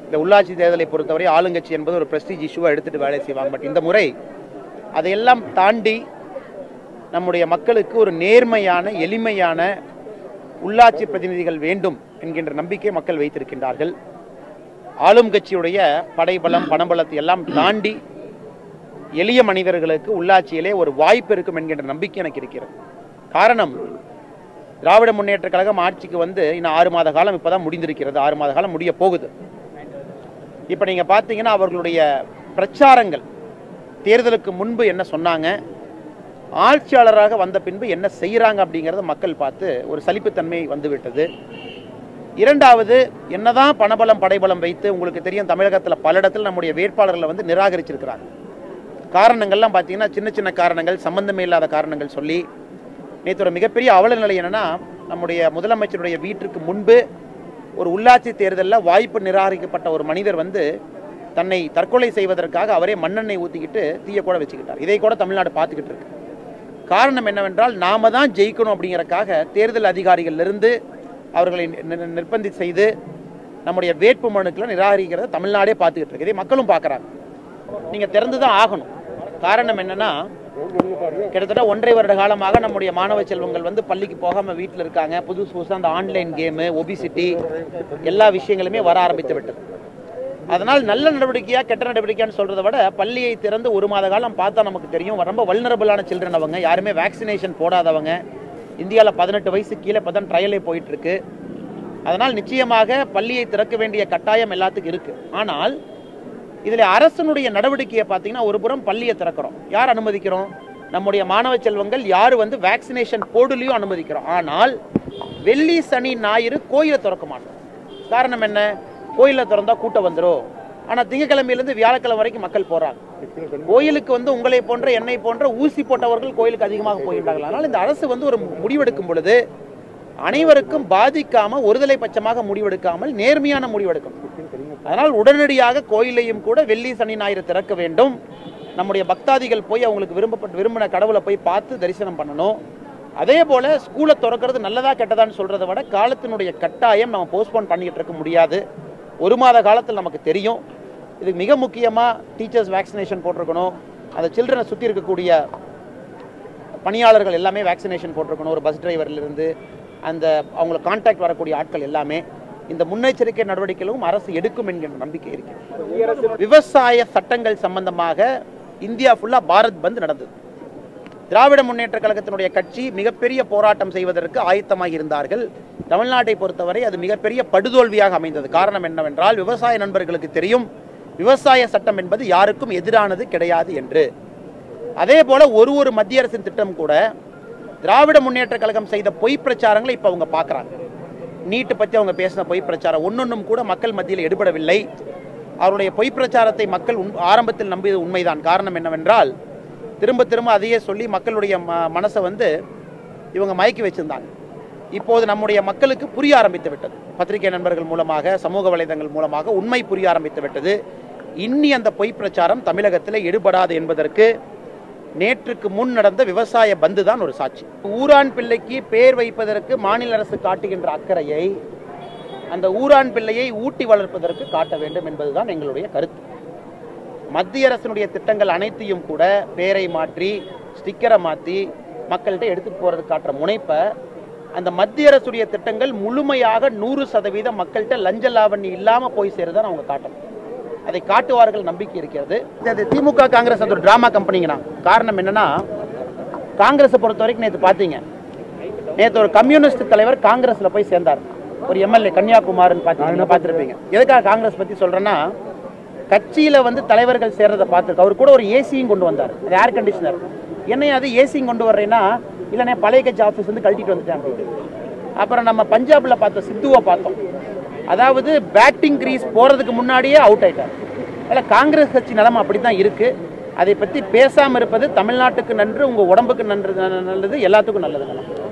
இந்த உள்ளாட்சி தேர்தலை பொறுத்தவரை ஆளுங்கட்சி என்பது ஒரு பிரஸ்டீஜ் இஷ்யூவை எடுத்துட்டு வேலை செய்வாங்க பட் இந்த முறை அதையெல்லாம் தாண்டி நம்முடைய மக்களுக்கு ஒரு நேர்மையான எளிமையான உள்ளாட்சி பிரதிநிதிகள் வேண்டும் என்கின்ற நம்பிக்கை மக்கள் வைத்திருக்கின்றார்கள் ஆளும் கட்சியுடைய படைபலம் பணபலத்தை எல்லாம் தாண்டி எளிய மனிதர்களுக்கு உள்ளாட்சியிலே ஒரு வாய்ப்பு இருக்கும் என்கின்ற நம்பிக்கை எனக்கு இருக்கிறது காரணம் திராவிட முன்னேற்ற கழகம் ஆட்சிக்கு வந்து இன்னும் ஆறு மாத காலம் இப்பதான் முடிந்திருக்கிறது ஆறு மாத காலம் முடிய போகுது இப்போ நீங்க பார்த்தீங்கன்னா அவர்களுடைய பிரச்சாரங்கள் தேர்தலுக்கு முன்பு என்ன சொன்னாங்க ஆட்சியாளராக வந்த பின்பு என்ன செய்கிறாங்க அப்படிங்கிறத மக்கள் பார்த்து ஒரு சலிப்புத்தன்மை வந்துவிட்டது இரண்டாவது என்னதான் பணபலம் படைபலம் வைத்து உங்களுக்கு தெரியும் தமிழகத்தில் பல இடத்துல நம்முடைய வேட்பாளர்களை வந்து நிராகரிச்சிருக்கிறாங்க காரணங்கள்லாம் பார்த்தீங்கன்னா சின்ன சின்ன காரணங்கள் சம்பந்தமே இல்லாத காரணங்கள் சொல்லி நேற்று ஒரு மிகப்பெரிய அவல நிலை என்னன்னா நம்முடைய முதலமைச்சருடைய வீட்டிற்கு முன்பு ஒரு உள்ளாட்சி தேர்தலில் வாய்ப்பு நிராகரிக்கப்பட்ட ஒரு மனிதர் வந்து தன்னை தற்கொலை செய்வதற்காக அவரே மண்ணெண்ணெய் ஊற்றிக்கிட்டு தீய கூட வச்சுக்கிட்டார் இதை கூட தமிழ்நாடு பார்த்துக்கிட்டு இருக்கு காரணம் என்னவென்றால் நாம தான் ஜெயிக்கணும் அப்படிங்கறக்காக தேர்தல் அதிகாரிகளிலிருந்து அவர்களை நி- நி- நிர்பந்தி செய்து நம்முடைய வேட்பு மனுக்களை நிராகரிக்கிறத தமிழ்நாடே பார்த்துக்கிட்டு இருக்கு இதை மக்களும் பார்க்குறாங்க நீங்கள் திறந்து தான் ஆகணும் காரணம் என்னன்னா கிட்டத்தட்ட ஒன்றரை வருட காலமாக நம்முடைய மாணவ செல்வங்கள் வந்து பள்ளிக்கு போகாமல் வீட்டில் இருக்காங்க புதுசு புதுசாக அந்த ஆன்லைன் கேமு ஒபிசிட்டி எல்லா விஷயங்களுமே வர ஆரம்பித்து விட்டது அதனால் நல்ல நடவடிக்கையா கெட்ட நடவடிக்கையான்னு சொல்றதை விட பள்ளியை திறந்து ஒரு மாத காலம் பார்த்தா நமக்கு தெரியும் ரொம்ப வல்னரபிளான சில்ட்ரன் அவங்க யாருமே வேக்சினேஷன் போடாதவங்க இந்தியாவில் பதினெட்டு வயசு கீழே இப்போ தான் ட்ரையலே போயிட்டு இருக்கு அதனால் நிச்சயமாக பள்ளியை திறக்க வேண்டிய கட்டாயம் எல்லாத்துக்கும் இருக்கு ஆனால் இதில் அரசனுடைய நடவடிக்கையை பார்த்தீங்கன்னா ஒரு புறம் பள்ளியை திறக்கிறோம் யார் அனுமதிக்கிறோம் நம்முடைய மாணவ செல்வங்கள் யார் வந்து வேக்சினேஷன் போர்டுலையும் அனுமதிக்கிறோம் ஆனால் வெள்ளி சனி ஞாயிறு கோயிலை திறக்க மாட்டோம் காரணம் என்ன கோயிலில் திறந்தா கூட்டம் வந்துடும் ஆனால் திங்கக்கிழமையிலேருந்து வியாழக்கிழமை வரைக்கும் மக்கள் போகிறாங்க கோயிலுக்கு வந்து உங்களை போன்ற என்னை போன்ற ஊசி போட்டவர்கள் கோயிலுக்கு அதிகமாக போகின்றார்கள் அதனால் இந்த அரசு வந்து ஒரு முடிவெடுக்கும் பொழுது அனைவருக்கும் பாதிக்காம ஒருதலை பட்சமாக முடிவெடுக்காமல் நேர்மையான முடிவெடுக்கணும் அதனால் உடனடியாக கோயிலையும் கூட வெள்ளி சனி ஞாயிறு திறக்க வேண்டும் நம்முடைய பக்தாதிகள் போய் அவங்களுக்கு விரும்பப்பட்ட விரும்பின கடவுளை போய் பார்த்து தரிசனம் பண்ணணும் அதே போல ஸ்கூலை திறக்கிறது நல்லதா கெட்டதான்னு சொல்றதை விட காலத்தினுடைய கட்டாயம் நம்ம போஸ்ட்போன் பண்ணிக்கிட்டு இருக்க முடியாது ஒரு மாத காலத்தில் நமக்கு தெரியும் இதுக்கு மிக முக்கியமாக டீச்சர்ஸ் வேக்சினேஷன் போட்டிருக்கணும் அந்த சில்ட்ரனை சுற்றி இருக்கக்கூடிய பணியாளர்கள் எல்லாமே வேக்சினேஷன் போட்டிருக்கணும் ஒரு பஸ் டிரைவர்லேருந்து அந்த அவங்கள கான்டாக்ட் வரக்கூடிய ஆட்கள் எல்லாமே இந்த முன்னெச்சரிக்கை நடவடிக்கைகளும் அரசு எடுக்கும் என்கின்ற நம்பிக்கை இருக்கிறது விவசாய சட்டங்கள் சம்பந்தமாக இந்தியா ஃபுல்லா பாரத் பந்த் நடந்தது திராவிட முன்னேற்ற கழகத்தினுடைய கட்சி மிகப்பெரிய போராட்டம் செய்வதற்கு ஆயத்தமாக இருந்தார்கள் தமிழ்நாட்டை பொறுத்தவரை அது மிகப்பெரிய படுதோல்வியாக அமைந்தது காரணம் என்னவென்றால் விவசாய நண்பர்களுக்கு தெரியும் விவசாய சட்டம் என்பது யாருக்கும் எதிரானது கிடையாது என்று அதே போல ஒரு ஒரு மத்திய அரசின் திட்டம் கூட திராவிட முன்னேற்ற கழகம் செய்த பொய் பிரச்சாரங்களை இப்போ அவங்க பார்க்குறாங்க நீட்டு பற்றி அவங்க பேசின பொய் பிரச்சாரம் ஒன்னொன்றும் கூட மக்கள் மத்தியில் எடுபடவில்லை அவருடைய பொய் பிரச்சாரத்தை மக்கள் உண்- ஆரம்பத்தில் நம்பியது உண்மைதான் காரணம் என்னவென்றால் திரும்ப திரும்ப அதையே சொல்லி மக்களுடைய ம மனசை வந்து இவங்க மயக்கி வச்சிருந்தாங்க இப்போது நம்முடைய மக்களுக்கு புரிய ஆரம்பித்து விட்டது பத்திரிகை நண்பர்கள் மூலமாக சமூக வலைதளங்கள் மூலமாக உண்மை புரிய ஆரம்பித்து விட்டது இன்னி அந்த பொய் பிரச்சாரம் தமிழகத்தில் எடுபடாது என்பதற்கு நேற்றுக்கு முன் நடந்த விவசாய பந்து தான் ஒரு சாட்சி ஊரான் பிள்ளைக்கு பேர் வைப்பதற்கு மாநில அரசு காட்டுகின்ற அக்கறையை அந்த ஊரான் பிள்ளையை ஊட்டி வளர்ப்பதற்கு காட்ட வேண்டும் என்பதுதான் எங்களுடைய கருத்து மத்திய அரசினுடைய திட்டங்கள் அனைத்தையும் கூட பேரை மாற்றி ஸ்டிக்கரை மாற்றி மக்கள்கிட்ட எடுத்துட்டு போறதுக்கு காட்டுற முனைப்பை அந்த மத்திய அரசுடைய திட்டங்கள் முழுமையாக நூறு சதவீதம் மக்கள்கிட்ட லஞ்ச லாவணி இல்லாம போய் சேருதான் அவங்க காட்டணும் அதை காட்டுவார்கள் நம்பிக்கை இருக்கிறது இது திமுக காங்கிரஸ் அந்த ஒரு டிராமா கம்பெனிங்கண்ணா காரணம் என்னன்னா காங்கிரஸை பொறுத்த வரைக்கும் நேற்று பார்த்தீங்க நேற்று ஒரு கம்யூனிஸ்ட் தலைவர் காங்கிரஸ்ல போய் சேர்ந்தார் ஒரு எம்எல்ஏ கன்னியாகுமார்னு பார்த்தீங்க பார்த்துருப்பீங்க எதுக்காக காங்கிரஸ் பத்தி சொல்றேன்னா கட்சியில வந்து தலைவர்கள் சேர்றதை பார்த்துருக்கு அவர் கூட ஒரு ஏசியும் கொண்டு வந்தார் அது ஏர் கண்டிஷனர் என்னைய அது ஏசியும் கொண்டு வர்றேன்னா இல்லைண்ணே பழைய கட்சி ஆஃபீஸ் வந்து கழட்டிட்டு வந்துட்டேன் அப்படின்னு அப்புறம் நம்ம பஞ்சாப்ல பார்த்தோம் சித்துவை பார்த்தோம் அதாவது பேட்டிங் கிரீஸ் போறதுக்கு முன்னாடியே அவுட் ஆயிட்டார் அதில் காங்கிரஸ் கட்சி நிலைமை அப்படி தான் இருக்கு அதை பற்றி பேசாமல் இருப்பது தமிழ்நாட்டுக்கு நன்று உங்கள் உடம்புக்கு நன்று நல்லது எல்லாத்துக்கும் நல்லது